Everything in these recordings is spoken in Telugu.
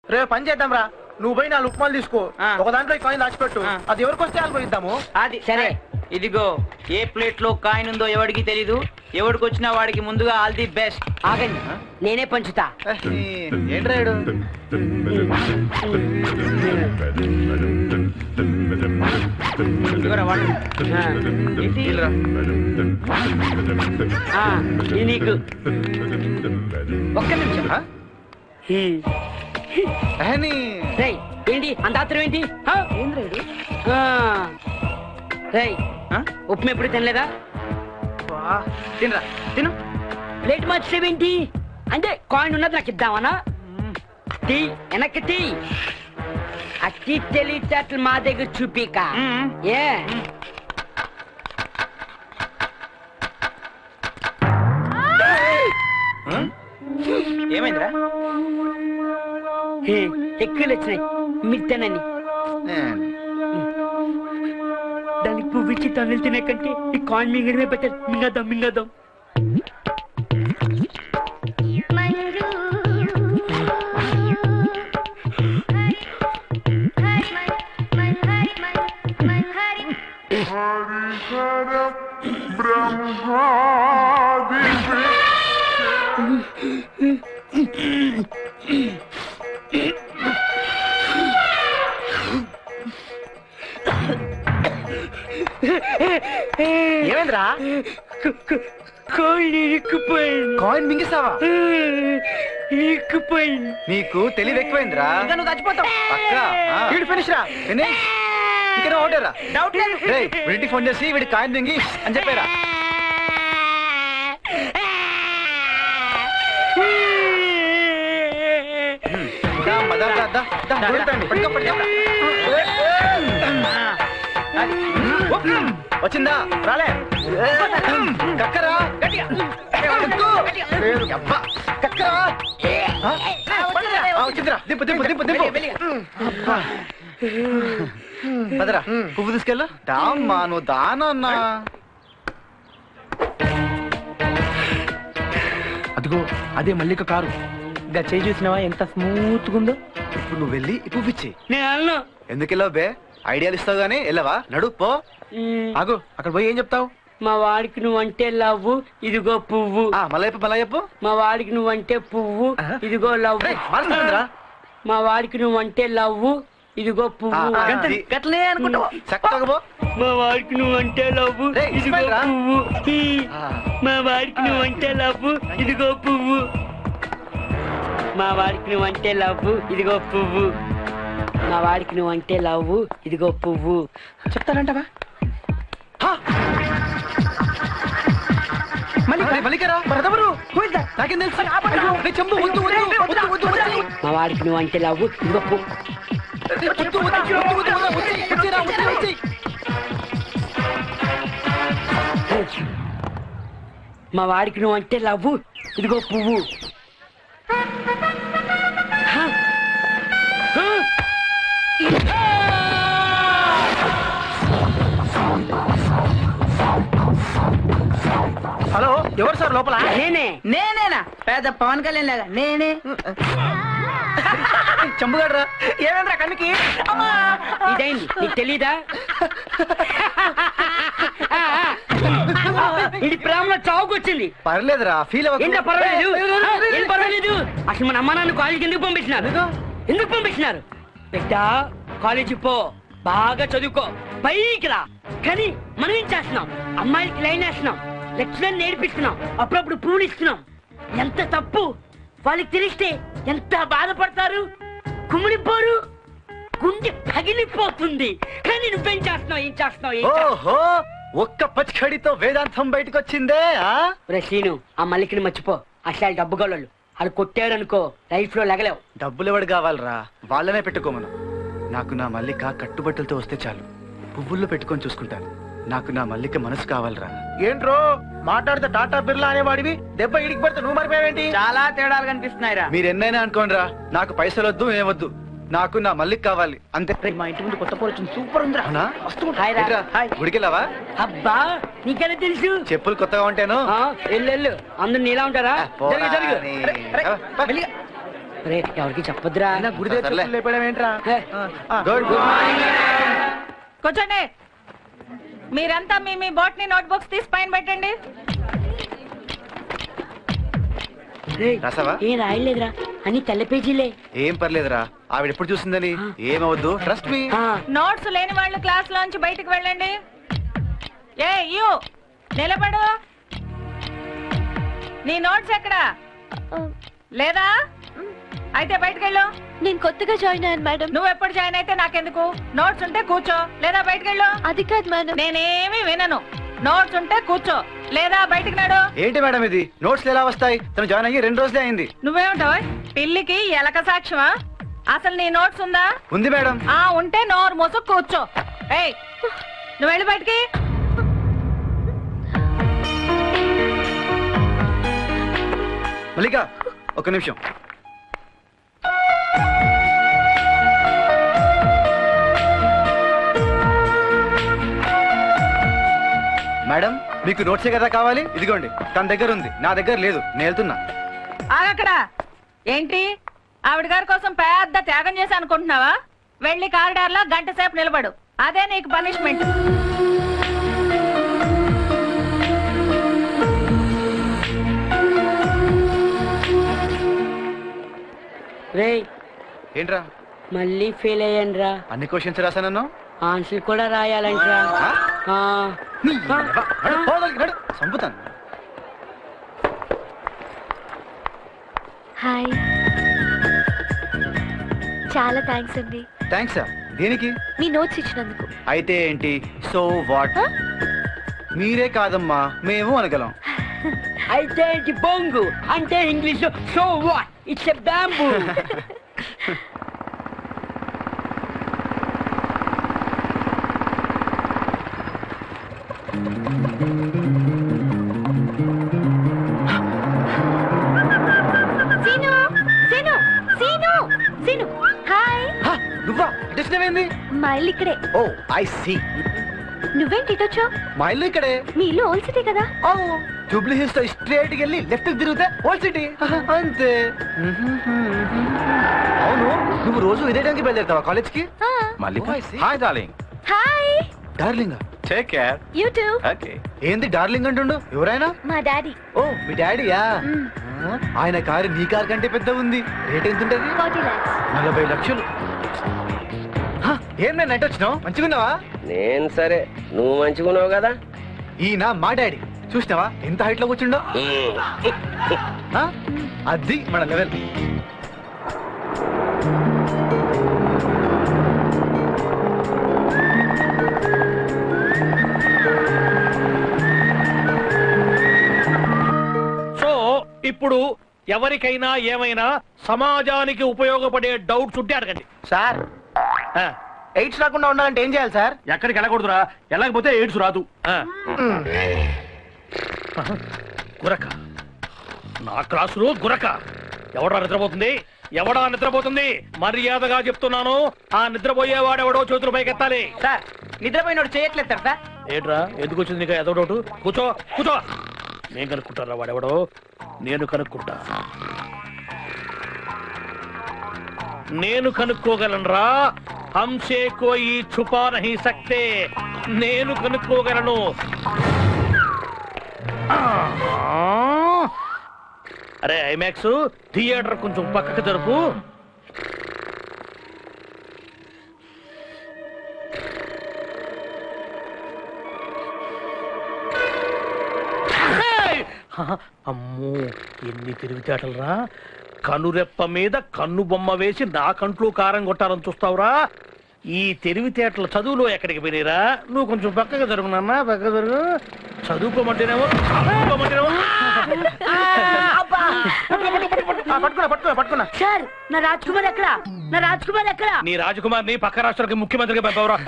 రే పని చేద్దాం రా నువ్వు పోయి నాలుగు ఉప్మాలు తీసుకో ఆ. ఒక దాంట్లో ఈ కాయిన్ దాచిపెట్టు ఆ. అది ఎవరికి వస్తే వాళ్ళు పోయిద్దాము అది సరే. ఇదిగో ఏ ప్లేట్ లో కాయిన్ ఉందో ఎవడికి తెలీదు ఎవడికి వచ్చినా వాడికి ముందుగా ఆల్ ది బెస్ట్ ఆగండి నేనే పంచుతా ఏంటి రాయుడు ఇదిగోరా వాడు. ఆ, ఏంటి? ఆ, ఇది నీకు ఒక్క నిమిషం హ్మ్. రేయ్ ఏంటి అంత ఆత్రం ఏంటి హా? ఆ. రేయ్ ఆ? ఉప్మా ఎప్పుడు తినలేదా వా, తినరా తిను ప్లేట్ మార్చేవేంటి అంటే కాయిన్ ఉన్నది నాకు ఇద్దామనా తీ వెనక్కి తీ అట్టి తెలివితేటలు మా దగ్గర చూపిక మ్మ్. ఏ ఏమైందిరా హే, ఎక్కువలు వచ్చినాయి మిత్తనని దానికి పువ్వు ఇచ్చి తన్నులు తినే కంటే ఈ కాయిన్ మింగడమే బెటర్ మింగదాం మింగదాం ఏమైందిరా కాయిన్ ఇరుక్కుపోయింది కాయిన్ మింగిస్తావా ఇరుక్కుపోయింది నీకు తెలివి ఎక్కువైందిరా ఇంకా నువ్వు చచ్చిపోతావు అక్క వీడు ఫినిష్ రా ఫినిష్ ఇంకా ఒకటే రా డౌట్ లేదు రే వీడికి ఫోన్ చేసి వీడి కాయిన్ మింగి అని చెప్పారా దా, అమ్మ, దా, దా, దా, దా, దొరుకుతాండి. పట్టుకో, పట్టుకో. వచ్చిందా రాలే కక్కరా కక్కు. లేదు, అబ్బా. కక్కరా ఆ? ఆ, వచ్చిందిరా దింపు దింపు దింపు దింపు అబ్బా. పదరా పువ్వు తీసుకెళ్ళు దామ్మా నువ్వు దానన్నా అదిగో అదే మల్లిక కారు ఇంకా చేయి చూసినావా ఎంత స్మూత్ ఉందో ఇప్పుడు నువ్వు వెళ్ళి ఈ పువ్వు ఇచ్చి నేను అన్ను ఎందుకు వెళ్ళావు బే ఐడియాలు ఇస్తావు గానీ వెళ్ళవా నడు పో ఆగు అక్కడ పోయి ఏం చెప్తావు మా వాడికి నువ్వంటే లవ్వు ఇదిగో పువ్వు ఆ మళ్ళా చెప్పు మళ్ళా చెప్పు మా వాడికి నువ్వంటే పువ్వు ఆహా. ఇదిగో లవ్వు రేయ్, మారుతుందిరా. మా వాడికి నువ్వంటే లవ్వు ఇదిగో పువ్వు ఆ, ఆ, గంతే. ఇది- గట్లనే అనుకుంటావా చక్కగా పో మా వాడికి నువ్వంటే లవ్వు రేయ్, ఇదిగో ఇస్మాయిల్ రా. పువ్వు ఈ. ఆ. మా వాడికి నువ్వంటే లవ్వు ఇదిగో పువ్వు మా వాడికి నువ్వంటే లవ్వు ఇదిగో పువ్వు మా వాడికి నువ్వంటే లవ్వు ఇదిగో పువ్వు చెప్తానంటావా మళ్ళీ మల్లికరా మరెవరు నాకేం తెలుసు రేయ్, చెంబు వద్దు వద్దు వద్దు వద్దు వద్దు మా వాడికి నువ్వంటే లవ్వు ఇదిగో పువ్వు రేయ్, వద్దు వద్దు వద్దు వద్దు వద్దు వచ్చి వచ్చిరా వచ్చి వచ్చి మా వాడికి నువ్వు అంటే లవ్వు ఇదిగో పువ్వు హ? హ? హలో ఎవరు సార్ లోపల నేనే నేనేనా పెద్ద పవన్ కళ్యాణ్ లాగా నేనే చంపుగాడ్రా ఏమేంద్రా కన్నుకి అమ్మా ఇదైంది నీకు తెలీదా ఇది ప్రేమలో చావుకొచ్చింది పర్లేదురా ఫీల్ ఏంటో పర్వాలేదు ఆ, ఏం పర్వాలేదు అసలు మన అమ్మ నాన్న కాలేజీకి ఎందుకు పంపించినారు ఎందుకు పంపించినారు బిడ్డ కాలేజీ పో బాగా చదువుకో పైకి రా కానీ మనం ఏం చేస్తున్నాం అమ్మాయిలకి లైన్ వేస్తున్నాం లెక్చరర్ నేర్పిస్తున్నాం అప్పుడప్పుడు ప్రూవ్ ఇస్తున్నాం ఎంత తప్పు వాళ్ళకి తెలిస్తే ఎంత బాధపడతారు కుమిలిపోరు గుండె పగిలిపోతుంది కానీ నువ్వేం చేస్తున్నావు ఏం చేస్తున్నావు ఏం చేస్తున్నావు? ఓహో ఒక్క పచ్చడితో వేదాంతం బయటకు వచ్చిందే ఆ? ఒరే శ్రీను ఆ మల్లికిని మర్చిపో అసలు డబ్బు గోళ్ళు వాళ్ళు కొట్టారనుకో లైఫ్ లో లగలేవు డబ్బులు ఎవడు కావాలరా వాళ్ళనే పెట్టుకోమను నాకు నా మల్లిక కట్టుబట్టలతో వస్తే చాలు పువ్వుల్లో పెట్టుకొని చూసుకుంటాను నాకు నా మల్లిక మనసు కావాలరా ఏంట్రో మాట్లాడితే టాటా బిర్లా అనేవాడివి దెబ్బ ఇడికి పడితే నువ్వు మరిపోయావేంటి చాలా తేడాలు కనిపిస్తున్నాయిరా మీరు ఎన్నైనా అనుకోండిరా నాకు పైసలు వద్దు ఏమొద్దు నాకు నా మల్లిక కావాలి అంతే మా ఇంటి ముందు కొత్త పోరు వచ్చింది సూపర్ ఉందిరా అవునా హాయ్ రా. ఏంట్రా, హాయ్. గుడికెళ్ళావా అబ్బా నీకెలా తెలుసు చెప్పులు కొత్తగా ఉంటాను ఆ, వెళ్ళు వెళ్ళు అందరు నీలా ఉంటారా ఆ, పోరా జరుగు జరుగు నీ. అరే, అరే, ఆ, పా. మెల్లిగా. రే ఎవరికి చెప్పొద్దురా అయినా గుడి దగ్గర సర్లే. చెప్పులు లేపడం ఏంట్రా హే. ఆ, ఆ. గుడ్ కూర్చోండి మీరంతా మీ మీ బాట్ని నోట్బుక్స్ తీసి పైన పెట్టండి రేయ్, రాసావా? ఏం రాయలేదురా అని తెల్ల పేజీలే ఏం పర్లేదురా ఆవిడ ఎప్పుడు చూసిందని ఏమవద్దు ట్రస్ట్ మీ ఆ, నోట్స్ లేని వాళ్ళు క్లాస్ లోంచి బయటికి వెళ్ళండి ఏ యూ నిలబడు నీ నోట్స్ ఎక్కడా లేదా అయితే బయటికి వెళ్ళు నేను కొత్తగా జాయిన్ అయ్యాను మేడం నువ్వు ఎప్పుడు జాయిన్ అయితే నాకెందుకు నోట్స్ ఉంటే కూర్చో లేదా బయటికి వెళ్ళు అది కాదు మేడం నేనేమి వినను నోట్స్ ఉంటే కూర్చో లేదా బయటికి నడు ఏంటి మేడం ఇది నోట్స్ ఎలా వస్తాయి తను జాయిన్ అయ్యి రెండు రోజులే అయింది నువ్వేమంటావు పిల్లికి ఎలక సాక్ష్యమా అసలు నీ నోట్స్ ఉందా ఉంది మేడం ఆ ఉంటే నోరు మూసు కూర్చో ఏయ్ నువ్వు వెళ్ళి బయటికి మల్లిక ఒక నిమిషం మేడం మీకు నోట్సే కదా కావాలి ఇదిగోండి తన దగ్గర ఉంది నా దగ్గర లేదు నేను వెళ్తున్నా ఆగక్కడ ఏంటి ఆవిడ గారి కోసం పెద్ద త్యాగం చేసి అనుకుంటున్నావా వెళ్ళి కారిడార్లో గంట సేపు నిలబడు అదే నీకు పనిష్మెంట్ రేయ్ ఏంట్రా మళ్ళీ ఫెయిల్ అయ్యానురా అన్ని క్వశ్చన్స్ రాశానన్ను ఆన్సర్ కూడా రాయాలంట్రా ఆ? ఆ, నీ ఎవ- నడు, పోదలికి నడు. చంపుతాను హాయ్ చాలా థ్యాంక్స్ అండి థ్యాంక్స్ దేనికి మీ నోట్స్ ఇచ్చినందుకు అయితే ఏంటి సో వాట్ మీరే కాదమ్మా మేము అనగలం అయితే ఏంటి బొంగు అంటే English so what it's a bamboo Seenu Seenu Seenu Seenu hi హ, నువ్వా డిస్టర్బ్ ఏంది మా ఇల్లు ఇక్కడే ఓ ఐ సీ నువ్వేంటి ఇటొచ్చావు మా ఇల్లు ఇక్కడే మీ ఇల్లు ఓల్డ్ సిటీ కదా ఓ జూబ్లీ హిల్స్ తో స్ట్రేట్ కి వెళ్ళి లెఫ్ట్ కి తిరిగితే ఓల్డ్ సిటీ అంతే అవును నువ్వు రోజు ఇదే టైంకి బయలుదేరుతావా కాలేజ్ కి ఆ, Mallika hi darling hi darling take care you too okay ఏంది డార్లింగ్ అంటుండు ఎవరైనా మా డాడీ ఓ మీ డాడీయా ఆ, ఆయన కారు నీ కారు కంటే పెద్ద ఉంది రేట్ ఎంత ఉంటది ఫార్టీ లాక్స్ నలభై లక్షలు హ, ఏందా నెట్ వచ్చినావు మంచిగున్నావా నేను సరే నువ్వు మంచిగున్నావు కదా ఈయన మా డాడీ చూసినావా ఎంత హైట్ లో కూర్చుండో ఆ? అది మన లెవెల్ సో ఇప్పుడు ఎవరికైనా ఏమైనా సమాజానికి ఉపయోగపడే డౌట్స్ ఉంటే అడగండి సార్ ఆ, ఎయిడ్స్ రాకుండా ఉండాలంటే ఏం చేయాలి సార్ ఎక్కడికి వెళ్ళకూడదురా వెళ్ళకపోతే ఎయిడ్స్ రాదు ఆ. గురక నా క్లాసులో గురక ఎవడా నిద్రపోతుంది ఎవడా నిద్రపోతుంది మర్యాదగా చెప్తున్నాను ఆ నిద్రపోయేవాడెవడో చేతులు పైకెత్తాలి సార్ నిద్రపోయినోడు చేయట్లేదు సార్ సార్ ఏంట్రా ఎందుకు వచ్చింది నీకు ఎదో డౌట్ కూర్చో కూర్చో నేను కనుక్కుంటారా వాడెవడో నేను కనుక్కుంటా నేను కనుక్కోగలనరా హంసే కోయి ఛుపా నహీ సక్తే నేను కనుక్కోగలను ఆ! అరే ఐమాక్స్ థియేటర్ కొంచెం పక్కకు జరుపు ఏయ్! హ, అమ్మో ఎన్ని తెలివితేటలరా కనురెప్ప మీద కన్ను బొమ్మ వేసి నా కంట్లో కారం కొట్టాలని చూస్తావురా ఈ తెలివితేటల చదువులో ఎక్కడికి పోయినరా నువ్వు కొంచెం పక్కగా జరుగు నాన్న పక్కగా జరుగు చదువుకోమంటేనేమో చదువుకోమంటేనేమో ఆ, పట్టుకున్నా పట్టుకున్నా పట్టుకున్నా సార్ నా రాజ్ కుమార్ ఎక్కడ నా రాజ్ కుమార్ ఎక్కడ నీ రాజకుమార్ని పక్క రాష్ట్రాలకి ముఖ్యమంత్రిగా పంపవరా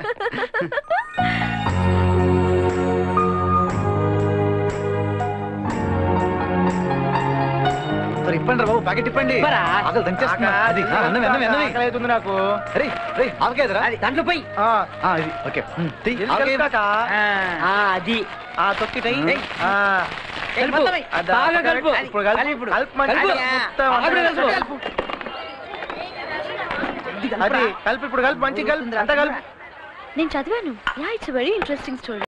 సరే ఇప్పండి రా బాబు ప్యాకెట్ ఇప్పండి ఇవ్వరా? ఆకలి దంచేస్తున్నా. అది ఆ, అన్నమే అన్నమే అన్నమే ఆకలి అవుతుంది నాకు రే రే ఆవకేదరా అది దాంట్లో పోయి ఆ, ఆ, ఇది ఓకే ఉమ్, తీ, ఎల్లి ఆవకాయ. కలుపుతాకా? ఆ, అది ఆ తొక్కి టై. ఆ, కలుపు. అదా, బాగా కలుపు. ఇప్పుడు కలుపు. కలుపు ఇప్పుడు. కలుపు మంచిగా. కలుపు. మొత్తం అప్పుడే అంతా కలుపు. కలుపు. ఇది అది కలిపి ఇప్పుడు కలిపి మంచి కలిపి అంత కలిపి నేను చదివాను yeah it's very interesting story